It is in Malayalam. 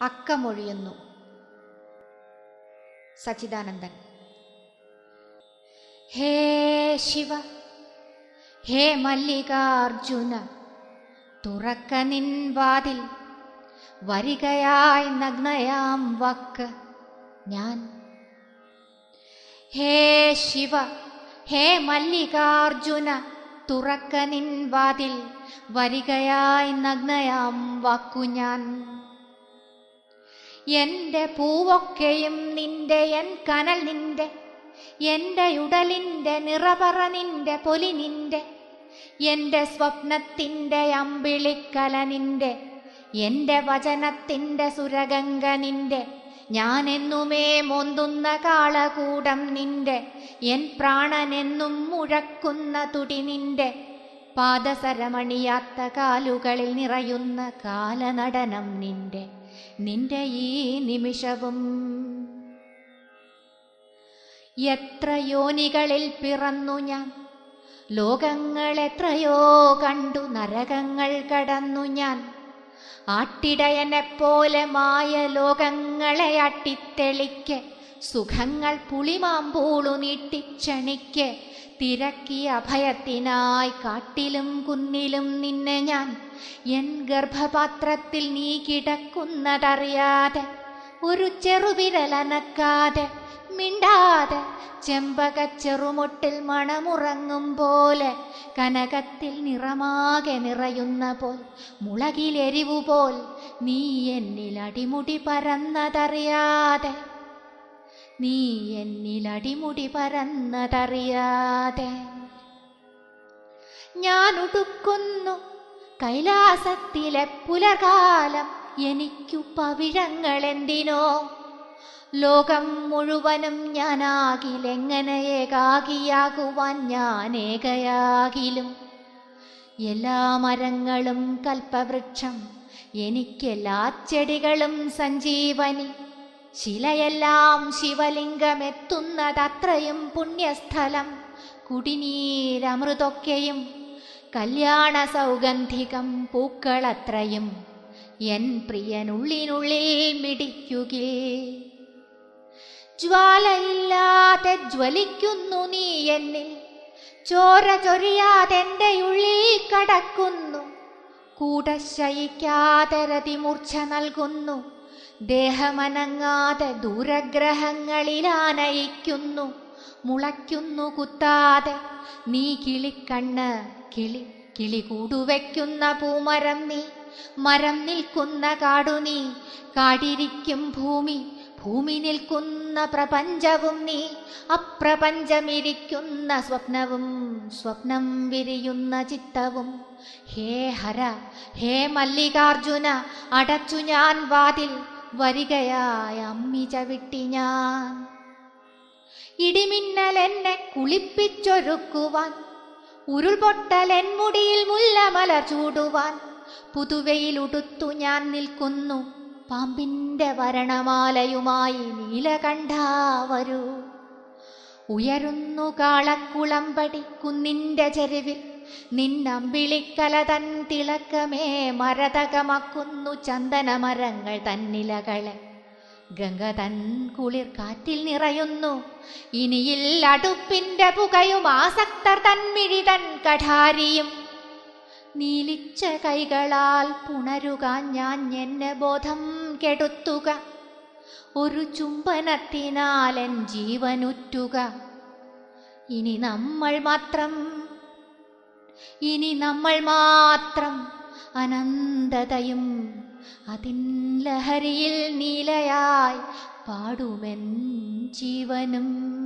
അക്കമൊഴിയുന്നു സച്ചിദാനന്ദൻ ഹേ ശിവ ഹേ മല്ലികാർജുന തുറക്ക നിൻ വാതിൽ വരികയായി നഗ്നയാം വക്ക് ഞാൻ ഹേ ശിവ ഹേ മല്ലികാർജുന തുറക്ക നിൻ വാതിൽ വരികയായി നഗ്നയാം വാക്കു ഞാൻ എന്റെ പൂവൊക്കെയും നിന്റെ എൻ കനൽ നിന്റെ എന്റെ ഉടലിന്റെ നിറപറ നിന്റെ പൊലി നിന്റെ എന്റെ സ്വപ്നത്തിന്റെ അമ്പിളിക്കല നിന്റെ എന്റെ വചനത്തിന്റെ സുരഗംഗ നിന്റെ ഞാനെന്നുമേ മൊന്തുന്ന കാളകൂടം നിന്റെ എൻ പ്രാണനെന്നും മുഴക്കുന്ന തുടി നിന്റെ പാദസരമണിയാത്ത കാലുകളിൽ നിറയുന്ന കാലനടനം നിന്റെ നിന്റെ ഈ നിമിഷവും എത്ര യോനികളിൽ പിറന്നു ഞാൻ ലോകങ്ങൾ എത്രയോ കണ്ടു നരകങ്ങൾ കടന്നു ഞാൻ ആട്ടിടയനെപ്പോലെ മായ ലോകങ്ങളെ അട്ടിത്തെളിക്ക് സുഖങ്ങൾ പുളിമാമ്പൂളു നീട്ടിക്ഷണിക്ക് തിരക്കിയ അഭയത്തിനായി കാട്ടിലും കുന്നിലും നിന്നെ ഞാൻ എൻ ഗർഭപാത്രത്തിൽ നീ കിടക്കുന്നതറിയാതെ ഒരു ചെറുവിരലനക്കാതെ മിണ്ടാതെ ചെമ്പക ചെറുമൊട്ടിൽ മണമുറങ്ങും പോലെ കനകത്തിൽ നിറമാകെ നിറയുന്ന പോൽ മുളകിലെരിവു പോൽ നീ എന്നിൽ അടിമുടി പരന്നതറിയാതെ നീ എന്നിൽ അടിമുടി പരന്നതറിയാതെ ഞാൻ ഉടുക്കുന്നു കൈലാസത്തിലെ പുലർകാലം എനിക്കു പവിഴങ്ങളെന്തിനോ ലോകം മുഴുവനും ഞാനാകിലെങ്ങനെ ഏകാകിയാകുവാൻ ഞാൻ ഏകയാകിലും എല്ലാ മരങ്ങളും കൽപ്പവൃക്ഷം എനിക്കെല്ലാ ചെടികളും സഞ്ജീവനി ശിലയെല്ലാം ശിവലിംഗമെത്തുന്നതത്രയും പുണ്യസ്ഥലം കുടിനീരമൃതൊക്കെയും കല്യാണ സൗഗന്ധികം പൂക്കളത്രയും എൻ പ്രിയനുള്ളിനുള്ളിൽ മിടിക്കുകേ ജ്വാലയില്ലാതെ ജ്വലിക്കുന്നു നീ എന്നിൽ ചോര ചൊരിയാതെന്റെ ഉള്ളിൽ കടക്കുന്നു കൂടെ ശയിക്കാതെ രതിമൂർച്ച നൽകുന്നു ദേഹമനങ്ങാതെ ദൂരഗ്രഹങ്ങളിലാനയിക്കുന്നു മുളയ്ക്കുന്നു കുത്താതെ നീ കിളിക്കണ്ണ് കിളി കിളി കൂടുവയ്ക്കുന്ന പൂമരം നീ മരം നിൽക്കുന്ന കാടു നീ കാടിരിക്കും ഭൂമി ഭൂമി നിൽക്കുന്ന പ്രപഞ്ചവും നീ അപ്രപഞ്ചമിരിക്കുന്ന സ്വപ്നവും സ്വപ്നം വിരിയുന്ന ചിത്തവും ഹേ ഹര ഹേ മല്ലികാർജുന അടച്ചു ഞാൻ വാതിൽ വരികയായ അമ്മി ചവിട്ടി ഞാൻ ഇടിമിന്നൽ എന്നെ കുളിപ്പിച്ചൊരുക്കുവാൻ ഉരുൾപൊട്ടൽ എൻ മുടിയിൽ മുല്ലമല ചൂടുവാൻ പുതുവയിലുടുത്തു ഞാൻ നിൽക്കുന്നു പാമ്പിന്റെ വരണമാലയുമായി നീലകണ്ഠ വരൂ ഉയരുന്നു കാളക്കുളമ്പടി കുന്നിന്റെ ചെരുവിൽ നിന്നമ്പിളിക്കല തൻ തിളക്കമേ മരതകമാക്കുന്നു ചന്ദനമരങ്ങൾ തന്നിലകളെ ഗംഗ തൻ കുളിർ കാറ്റിൽ നിറയുന്നു ഇനിയിൽ അടുപ്പിന്റെ പുകയും ആസക്തർ തൻമിഴി തൻ കഠാരിയും നീലിച്ച കൈകളാൽ പുണരുക ഞാൻ എന്നെ ബോധം കെടുത്തുക ഒരു ചുംബനത്തിനാലൻ ജീവനുറ്റുക ഇനി നമ്മൾ മാത്രം ഇനി നമ്മൾ മാത്രം അനന്തതയും അതിൻ ലഹരിയിൽ നീലയായി പാടുമെൻ ജീവനും